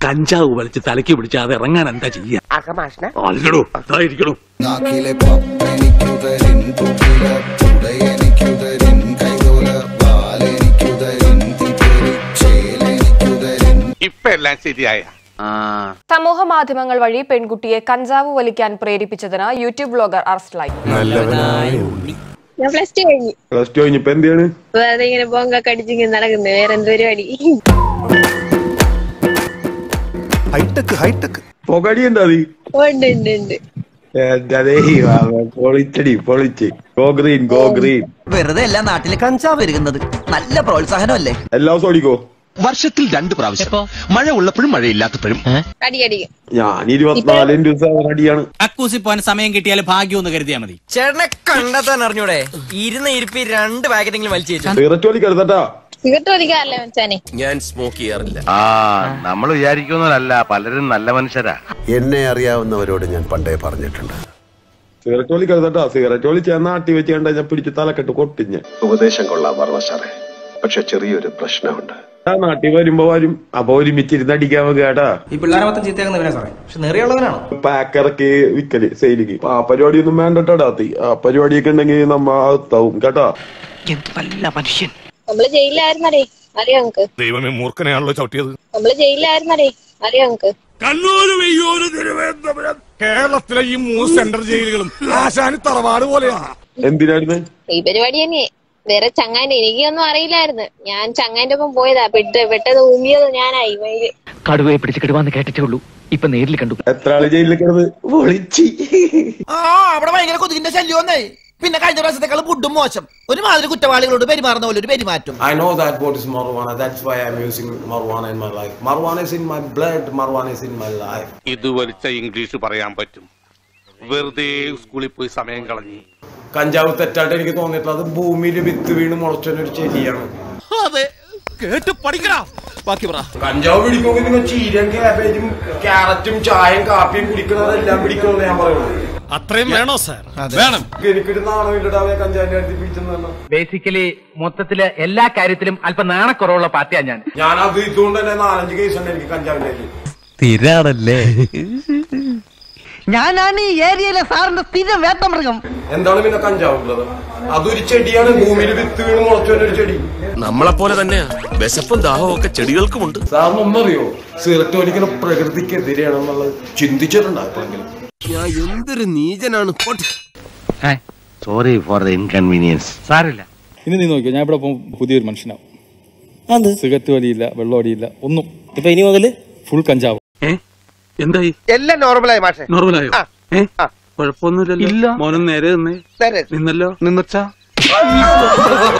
കഞ്ചാവ് വലിച്ച് തലയ്ക്ക് പിടിച്ച് അത് ഇറങ്ങാൻ എന്താ ചെയ്യാ അല്ലടോ അതായിരിക്കണോ നാക്കിലെ പപ്പെനിക്കുതരിൻ തുകില തുടയെനിക്കുതരിൻ കൈതോല പാലെനിക്കുതരിൻ തിപ്പേരി ചേലെനിക്കുതരിൻ ഇപ്പൊ എല്ലാം ശരിയായ സമൂഹ മാധ്യമങ്ങൾ വഴി പെൺകുട്ടിയെ കഞ്ചാവ് വലിക്കാൻ പ്രേരിപ്പിച്ചതിന് യൂട്യൂബ് ബ്ലോഗർ അറസ്റ്റിലായി ഞാൻ പ്ലസ് ടു കഴിഞ്ഞു പ്ലസ് ടു കഴിഞ്ഞപ്പോ എന്ത് ചെയ്യാണ് വെറുതെ ഇങ്ങനെ ബോങ്കൊക്കെ അടിച്ചിങ്ങനെ നടക്കുന്നു വേറെ എന്ത് പരിപാടി ഹൈടെക് ഹൈടെക് പുകടി എന്താ അത് ഉണ്ട് ഉണ്ട് ഉണ്ട് എന്റെ പൊളിച്ചടി പൊളിച്ച് ഗോ ഗ്രീൻ ഗോ ഗ്രീൻ വെറുതെ എല്ലാ നാട്ടിലെ കഞ്ചാവ് വരുന്നത് നല്ല പ്രോത്സാഹനമല്ലേ എല്ലാ ദിവസവും ഓടിക്കോ വർഷത്തിൽ രണ്ട് പ്രാവശ്യം മഴ ഉള്ളപ്പോഴും മഴയില്ലാത്തപ്പോഴും അടി അടിക്കും ഞാൻ ഇരുപത്തിനാലും ദിവസം അടിയാണ് അക്കൂസി പോകാൻ സമയം കിട്ടിയാൽ ഭാഗ്യം എന്ന് കരുതിയാ മതി ചേട്ടനെ കണ്ടെത്താൻ അറിഞ്ഞൂടെ ഇരുന്ന ഇരിപ്പി രണ്ട് പാക്കറ്റെങ്കിലും വലിച്ചു സിഗരറ്റ് വലിക്കരുതട്ടാ സിഗരറ്റ് വലിക്കാറില്ല മച്ചാനെ ഞാൻ സ്മോക്ക് ചെയ്യാറില്ല ആ നമ്മൾ വിചാരിക്കുന്നവരല്ല പലരും നല്ല മനുഷ്യരാ എന്നെ അറിയാവുന്നവരോട് ഞാൻ പണ്ടേ പറഞ്ഞിട്ടുണ്ട് സിഗരറ്റ് വലിക്കരുതട്ടാ സിഗരറ്റ് വലിച്ച് ഞാൻ നാട്ടി വെച്ച് കണ്ട ഞാൻ പിടിച്ച് തലക്കെട്ട് കൊട്ടിഞ്ഞ് ഉപദേശം കൊള്ളാം വർമ്മ സാറേ പക്ഷെ ചെറിയൊരു പ്രശ്നമുണ്ട് ആ നാട്ടിൽ വരുമ്പോ വരും അപ്പൊ ഒരുമിച്ചിരുന്ന് അടിക്കാൻ നമുക്ക് കേട്ടാ ഈ പിള്ളേരെ മൊത്തം ചീത്തയാക്കുന്നവനെ സാറേ പക്ഷെ നെറിയുള്ളവനാണോ പാക്കിറക്കി വിക്കല് സെയിലിക്ക് ആ പരിപാടിയൊന്നും വേണ്ടട്ടാടാത്തി ആ പരിപാടിയൊക്കെ ഉണ്ടെങ്കിൽ നമ്മ അകത്താവും കേട്ടാ നമ്മള് ജയിലിലായിരുന്നടേ അറിയാം നമുക്ക് ദൈവമേ മൂർഖനെയാണല്ലോ ചവിട്ടിയത് നമ്മള് ജയിലിലായിരുന്നടേ അറിയാം നമുക്ക് കണ്ണൂര് വെയ്യൂര് തിരുവനന്തപുരം കേരളത്തിലെ ഈ മൂന്ന് സെൻട്രൽ ജയിലുകളും ആശാന് തറവാട് പോലെയാണ് എന്തിനായിരുന്നു ഈ പരിപാടി തന്നെ വേറെ ചങ്ങാന്റെ എനിക്കൊന്നും അറിയില്ലായിരുന്നു ഞാൻ ചങ്ങാന്റെ ഒപ്പം പോയതാ പെട്ട് പെട്ടത് ഊമിയത് ഞാനായി വൈകി കടുവയെ പിടിച്ച് കിടുവാന്ന് കേട്ടിട്ടേ ഉള്ളൂ ഇപ്പൊ നേരിൽ കണ്ടു എത്ര ആള് ജയിലിൽ കിടന്ന് പൊളിച്ച് ആ അവിടെ ഭയങ്കര കൊതുകിന്റെ ശല്യം വന്നേ പിന്നെ കഴിഞ്ഞ പ്രാവശ്യത്തെക്കാളും ഫുഡും മോശം ഒരുമാതിരി കുറ്റവാളികളോട് പെരുമാറുന്ന പോലെ ഒരു പെരുമാറ്റം I know that what is marijuana. That's why I'm using marijuana in my life. Marijuana is in my blood. Marijuana is in my life. ഇത് വലിച്ച ഇംഗ്ലീഷ് പറയാൻ പറ്റും വെറുതെ സ്കൂളിൽ പോയി സമയം കളഞ്ഞു കഞ്ചാവ് തെറ്റായിട്ട് എനിക്ക് തോന്നിയിട്ടുള്ളത് ഭൂമിയിൽ വിത്ത് വീണ് മുളച്ചൊരു ചെടിയാണ് അതെ കേട്ട് പഠിക്കടാ ബാക്കി പറ കഞ്ചാവ് പിടിക്കുമെങ്കിൽ നിങ്ങൾ ചീരയും കാബേജും ക്യാരറ്റും ചായയും കാപ്പിയും കുടിക്കുന്നതെല്ലാം പിടിക്കണമെന്ന് ഞാൻ പറയുള്ളൂ അത്രയും വേണോ സാർ വേണം എനിക്കൊരു നാണോ ഇല്ലടാവേ കഞ്ചാവിന്റെ അടുത്ത് പിടിച്ചെന്ന് ബേസിക്കലി മൊത്തത്തില് എല്ലാ കാര്യത്തിലും അല്പം നാണക്കുറവുള്ള പാർട്ടിയാ ഞാൻ ഞാൻ അത് ഇതുകൊണ്ട് തന്നെ നാലഞ്ച് കേസ് ഉണ്ട് എനിക്ക് കഞ്ചാവിന്റെ കയ്യിൽ. സ്ഥിരാണല്ലേ ഞാനാണ് ഈ ഏരിയയിലെ സാറിന്റെ സ്ഥിരം വേട്ടമൃഗം എന്താണ് പിന്നെ കഞ്ചാവ് ഉള്ളത് അതൊരു ചെടിയാണ് ഭൂമിയിൽ വിത്ത് വീണ് മുളച്ചൊരു ചെടി നമ്മളെ പോലെ തന്നെയാ വിശപ്പും ദാഹവും ഒക്കെ ചെടികൾക്കുമുണ്ട് സാറിന് ഒന്നറിയോ സിഗരറ്റ് വലിക്കുന്ന പ്രകൃതിക്കെതിരെയാണെന്നുള്ളത് ചിന്തിച്ചിട്ടുണ്ടോ എപ്പോഴെങ്കിലും ഞാൻ എന്തൊരു നീചനാണ് സോറി ഫോർ ദ ഇൻകൺവീനിയൻസ് സാരില്ല ഇനി നീ നോക്കിയോ ഞാൻ ഇവിടെ പുതിയൊരു മനുഷ്യനാവും സിഗരറ്റ് വലിയില്ല വെള്ളം അടിയില്ല ഒന്നും ഇപ്പൊ ഇനി മുതല് ഫുൾ കഞ്ചാവ് എന്തായി എല്ലാം നോർമലായി മാഷെ നോർമലായോ ഏ കുഴപ്പമൊന്നുമില്ലല്ലോ മോനും നേരെ നിന്നേ നിന്നല്ലോ നിന്നച്ചാ